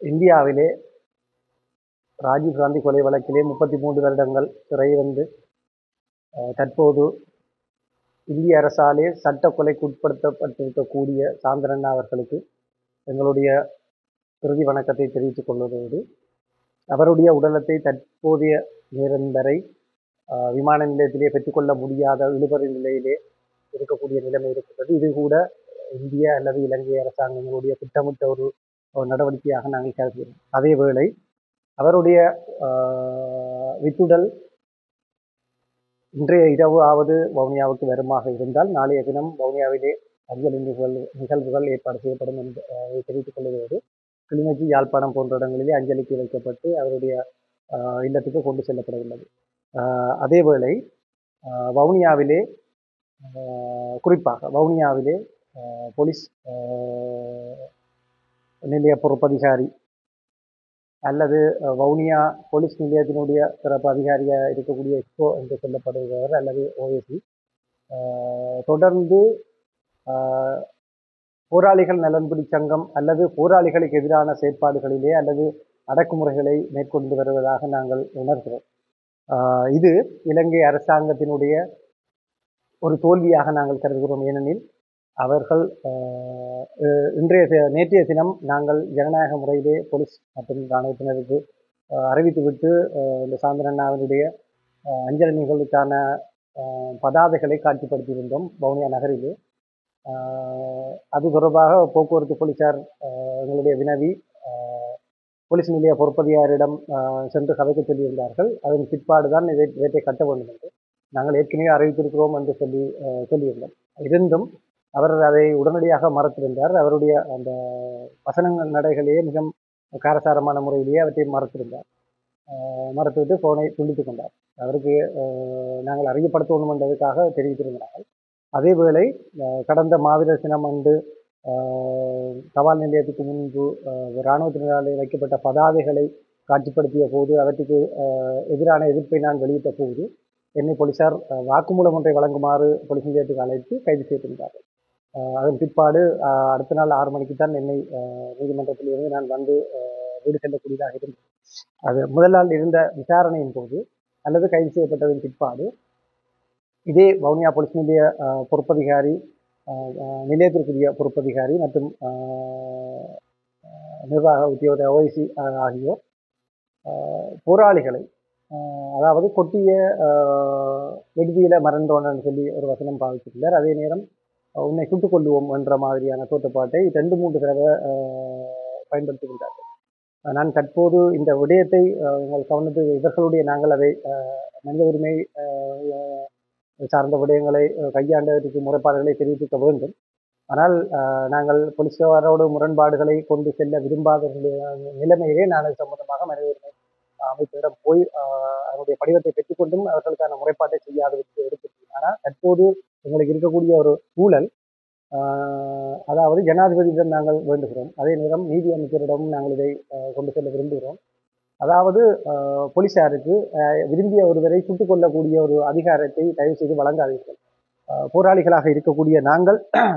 இந்தியாவிலே ராஜீவ் காந்தி கொலை வழக்கிலே முப்பத்தி மூன்று வருடங்கள் சிறையிருந்து அஹ், தற்போது இந்திய அரசாலே சட்ட கொலைக்கு உட்படுத்தப்பட்டிருக்கக்கூடிய சாந்தரண்ணா அவர்களுக்கு எங்களுடைய இறுதி வணக்கத்தை தெரிவித்துக் கொள்வதோடு அவருடைய உடலத்தை தற்போதைய நேரம் வரை அஹ், விமான நிலையத்திலே பெற்றுக்கொள்ள முடியாத இழுபறி நிலையிலே இருக்கக்கூடிய நிலைமை இருக்கிறது இது கூட இந்திய அல்லது இலங்கை அரசாங்கங்களுடைய திட்டமிட்ட ஒரு ஒரு நடவடிக்கையாக நாங்கள் கருதுகிறோம் அதே வேளை அவருடைய ஆஹ், வித்துடல் இன்றைய இரவு ஆவது வவுனியாவுக்கு வருமாக இருந்தால் நாளைய தினம் வவுனியாவிலே அஞ்சலி நிகழ்வு நிகழ்வுகள் ஏற்பாடு செய்யப்படும் என்று ஆஹ், தெரிவித்துக் கொள்வதோடு கிளிநொச்சி யாழ்ப்பாணம் போன்ற இடங்களிலே அஞ்சலிக்கு வைக்கப்பட்டு அவருடைய ஆஹ், இல்லத்துக்கு கொண்டு செல்லப்பட உள்ளது ஆஹ், அதேவேளை ஆஹ், வவுனியாவிலே ஆஹ், குறிப்பாக வவுனியாவிலே ஆஹ், போலீஸ் ஆஹ், நிலைய பொறுப்பதிகாரி அல்லது அஹ், வவுனியா போலீஸ் நிலையத்தினுடைய சிறப்பு அதிகாரியாக இருக்கக்கூடிய எக்ஸ்போ என்று சொல்லப்படுபவர் அல்லது ஓஎஸ்சி தொடர்ந்து ஆஹ், போராளிகள் நலன்புரி சங்கம் அல்லது போராளிகளுக்கு எதிரான செயற்பாடுகளிலே அல்லது அடக்குமுறைகளை மேற்கொண்டு வருவதாக நாங்கள் உணர்கிறோம் ஆஹ், இது இலங்கை அரசாங்கத்தினுடைய ஒரு தோல்வியாக நாங்கள் கருதுகிறோம் ஏனெனில் அவர்கள் ஆஹ், அஹ், இன்றைய தி- நேற்றைய தினம் நாங்கள் ஜனநாயக முறையிலே போலீஸ் மற்றும் இராணுவத்தினருக்கு ஆஹ், அறிவித்துவிட்டு ஆஹ், இந்த சாந்தரண்ணாவினுடைய ஆஹ், அஞ்சலி நிகழ்வுக்கான ஆஹ், பதாதைகளை காட்சிப்படுத்தியிருந்தோம் வவுனியா நகரிலே ஆஹ், அது தொடர்பாக போக்குவரத்து போலீசார் ஆஹ், எங்களுடைய வினவி ஆஹ், போலீஸ் நிலைய பொறுப்பதிகாரிடம் ஆஹ், சென்று கதைக்க சொல்லியிருந்தார்கள் அதன் பிற்பாடு தான் இதை இவற்றை கட்ட வேண்டும் என்று நாங்கள் ஏற்கனவே அறிவித்திருக்கிறோம் என்று சொல்லி ஆஹ், சொல்லியிருந்தோம் இருந்தும் அவர் அதை உடனடியாக மறத்திருந்தார் அவருடைய அந்த வசனங்கள் நடைகளையே மிக காரசாரமான முறையிலேயே அவற்றை மறத்திருந்தார் ஆஹ் மறத்துவிட்டு ஃபோனை துண்டித்து கொண்டார் அவருக்கு ஆஹ் நாங்கள் அறியப்படுத்தணும் என்பதற்காக தெரிவித்திருந்தார்கள் அதேவேளை ஆஹ் கடந்த மாவீரர் தினம் அன்று ஆஹ் தபால் நிலையத்துக்கு முன்பு ஆஹ் இராணுவத்தினரால் வைக்கப்பட்ட பதாதைகளை காட்சிப்படுத்திய போது அவற்றுக்கு ஆஹ் எதிரான எதிர்ப்பை நான் வெளியிட்ட போது என்னை போலீசார் ஆஹ் வாக்குமூலம் ஒன்றை வழங்குமாறு போலீஸ் நிலையத்துக்கு அழைத்து கைது செய்திருந்தார்கள் ஆஹ் அதன் பிற்பாடு ஆஹ் அடுத்த நாள் ஆறு மணிக்கு தான் என்னை ஆஹ் நீதிமன்றத்தில் இருந்து நான் வந்து ஆஹ் வீடு செல்லக்கூடியதாக இருந்தது அது முதல் நாள் இருந்த விசாரணையின் போது அல்லது கைது செய்யப்பட்டதன் பிற்பாடு இதே வவுனியா போலீஸ் நிலைய ஆஹ் பொறுப்பதிகாரி ஆஹ் ஆஹ் நிலையத்திற்குரிய பொறுப்பதிகாரி மற்றும் ஆஹ் ஆஹ் நிர்வாக உத்தியோக ஓய்சி ஆகியோர் ஆஹ் போராளிகளை ஆஹ் அதாவது கொட்டிய ஆஹ் விடுதியில மறந்தோன்னு சொல்லி ஒரு வசனம் பாவிச்சிருந்தார் அதே நேரம் அஹ் உன்னை சுட்டுக் கொள்ளுவோம் என்ற மாதிரியான தோற்றப்பாட்டை ரெண்டு மூன்று தடவை ஆஹ் பயன்படுத்துகின்றார்கள் அஹ் நான் தற்போது இந்த விடயத்தை ஆஹ் உங்கள் கவனத்துக்கு இவர்களுடைய நாங்கள் அதை ஆஹ் மனித உரிமை ஆஹ் சார்ந்த விடயங்களை ஆஹ் கையாண்டதற்கு முறைப்பாடுகளை தெரிவிக்க வேண்டும் ஆனால் ஆஹ் நாங்கள் போலீசாரோடு முரண்பாடுகளை கொண்டு செல்ல விரும்பாதவர்களுடைய நிலைமையிலே நான் அது சம்பந்தமாக மனித உரிமை அமைப்பிடம் போய் ஆஹ் அதனுடைய படிவத்தை பெற்றுக்கொண்டும் அவர்களுக்கான முறைப்பாட்டை செய்யாது விட்டு எடுத்திருக்கிறேன் ஆனால் தற்போது எங்களுக்கு இருக்கக்கூடிய ஒரு சூழல் ஆஹ் அதாவது ஜனாதிபதியிடம் நாங்கள் வேண்டுகிறோம் அதே நேரம் நீதி அமைச்சரிடமும் நாங்கள் இதை ஆஹ் கொண்டு செல்ல விரும்புகிறோம் அதாவது ஆஹ் போலீசாருக்கு ஆஹ் விரும்பிய ஒருவரை சுட்டுக் கொள்ளக்கூடிய ஒரு அதிகாரத்தை தயவு செய்து வழங்காதீர்கள் ஆஹ் போராளிகளாக இருக்கக்கூடிய நாங்கள்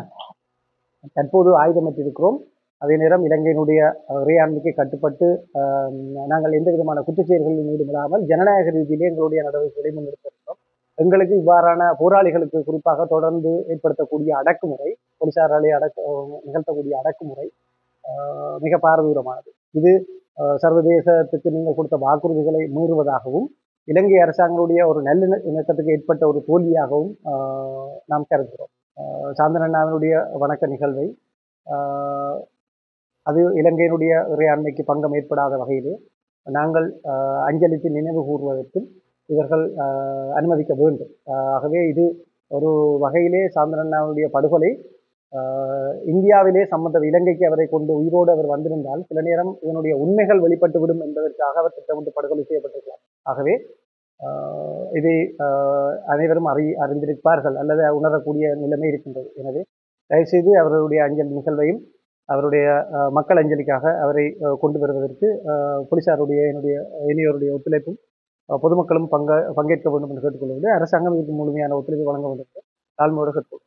தற்போது ஆயுதமற்றிருக்கிறோம் அதே நேரம் இலங்கையினுடைய ஆஹ் இறையாண்மைக்கு கட்டுப்பட்டு ஆஹ் நாங்கள் எந்த விதமான குற்றச்செயல்களில் ஈடுபடாமல் ஜனநாயக ரீதியிலே எங்களுடைய நடவடிக்கைகளை முன்னெடுத்திருக்கிறோம் எங்களுக்கு இவ்வாறான போராளிகளுக்கு குறிப்பாக தொடர்ந்து ஏற்படுத்தக்கூடிய அடக்குமுறை போலீசாராலே அடக்கு நிகழ்த்தக்கூடிய அடக்குமுறை ஆஹ் மிக பாரதூரமானது இது ஆஹ் சர்வதேசத்துக்கு நீங்கள் கொடுத்த வாக்குறுதிகளை மீறுவதாகவும் இலங்கை அரசாங்கங்களுடைய ஒரு நல்ல இணக்கத்துக்கு ஏற்பட்ட ஒரு தோல்வியாகவும் ஆஹ் நாம் கருதுகிறோம் ஆஹ் சாந்தனண்ணாவினுடைய வணக்க நிகழ்வை ஆஹ் அது இலங்கையினுடைய இறையாண்மைக்கு பங்கம் ஏற்படாத வகையிலே நாங்கள் ஆஹ் அஞ்சலித்து நினைவு கூறுவதற்கும் இவர்கள் ஆஹ் அனுமதிக்க வேண்டும் ஆஹ் ஆகவே இது ஒரு வகையிலே சாந்தனண்ணாவுடைய படுகொலை ஆஹ் இந்தியாவிலே சம்பந்த இலங்கைக்கு அவரை கொண்டு உயிரோடு அவர் வந்திருந்தால் சில நேரம் இதனுடைய உண்மைகள் வெளிப்பட்டுவிடும் என்பதற்காக அவர் திட்டமிட்டு படுகொலை செய்யப்பட்டிருக்கலாம் ஆகவே ஆஹ் இதை ஆஹ் அனைவரும் அறி அறிந்திருப்பார்கள் அல்லது உணரக்கூடிய நிலைமை இருக்கின்றது எனவே தயவுசெய்து அவர்களுடைய அஞ்சல் நிகழ்வையும் அவருடைய ஆஹ் மக்கள் அஞ்சலிக்காக அவரை ஆஹ் கொண்டு வருவதற்கு ஆஹ் போலீசாருடைய என்னுடைய இனியோருடைய ஒத்துழைப்பும் ஆஹ் பொதுமக்களும் பங்க பங்கேற்க வேண்டும் என்று கேட்டுக்கொள்வது அரசாங்கம் இதுக்கு முழுமையான ஒத்துழைப்பு வழங்க வேண்டும் என்று தாழ்மையோடு கேட்டுக்கொள்கிறேன்